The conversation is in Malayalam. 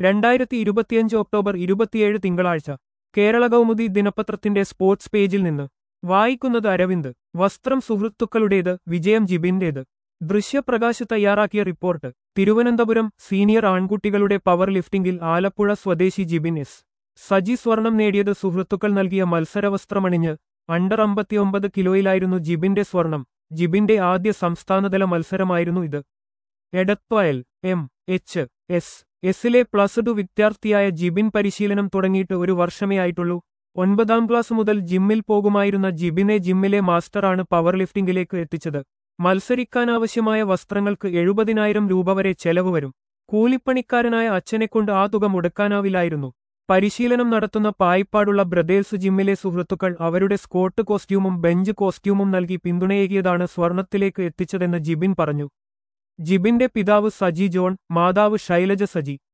രണ്ടായിരത്തി ഇരുപത്തിയഞ്ച് ഒക്ടോബർ ഇരുപത്തിയേഴ് തിങ്കളാഴ്ച കേരള കൗമുദി ദിനപത്രത്തിന്റെ സ്പോർട്സ് പേജിൽ നിന്ന് വായിക്കുന്നത് അരവിന്ദ് വസ്ത്രം സുഹൃത്തുക്കളുടേത് വിജയം ജിബിന്റേത് ദൃശ്യപ്രകാശ് തയ്യാറാക്കിയ റിപ്പോർട്ട് തിരുവനന്തപുരം സീനിയർ ആൺകുട്ടികളുടെ പവർ ലിഫ്റ്റിംഗിൽ ആലപ്പുഴ സ്വദേശി ജിബിൻ എസ് സജി സ്വർണം നേടിയത് സുഹൃത്തുക്കൾ നൽകിയ മത്സരവസ്ത്രമണിഞ്ഞ് അണ്ടർ അമ്പത്തിയൊമ്പത് കിലോയിലായിരുന്നു ജിബിന്റെ സ്വർണം ജിബിന്റെ ആദ്യ സംസ്ഥാനതല മത്സരമായിരുന്നു ഇത് എടത്വയൽ എം എച്ച് എസ് എസിലെ പ്ലസ് ടു വിദ്യാർത്ഥിയായ ജിബിൻ പരിശീലനം തുടങ്ങിയിട്ട് ഒരു വർഷമേ ആയിട്ടുള്ളൂ ഒൻപതാം ക്ലാസ് മുതൽ ജിമ്മിൽ പോകുമായിരുന്ന ജിബിനെ ജിമ്മിലെ മാസ്റ്ററാണ് പവർ ലിഫ്റ്റിംഗിലേക്ക് എത്തിച്ചത് മത്സരിക്കാനാവശ്യമായ വസ്ത്രങ്ങൾക്ക് എഴുപതിനായിരം രൂപ വരെ ചെലവ് വരും കൂലിപ്പണിക്കാരനായ അച്ഛനെക്കൊണ്ട് ആ തുക മുടക്കാനാവില്ലായിരുന്നു പരിശീലനം നടത്തുന്ന പായിപ്പാടുള്ള ബ്രദേഴ്സ് ജിമ്മിലെ സുഹൃത്തുക്കൾ അവരുടെ സ്കോട്ട് കോസ്റ്റ്യൂമും ബെഞ്ച് കോസ്റ്റ്യൂമും നൽകി പിന്തുണയേകിയതാണ് സ്വർണത്തിലേക്ക് എത്തിച്ചതെന്ന് ജിബിൻ പറഞ്ഞു ജിബിന്റെ പിതാവ് സജി ജോൺ മാതാവ് ശൈലജ സജി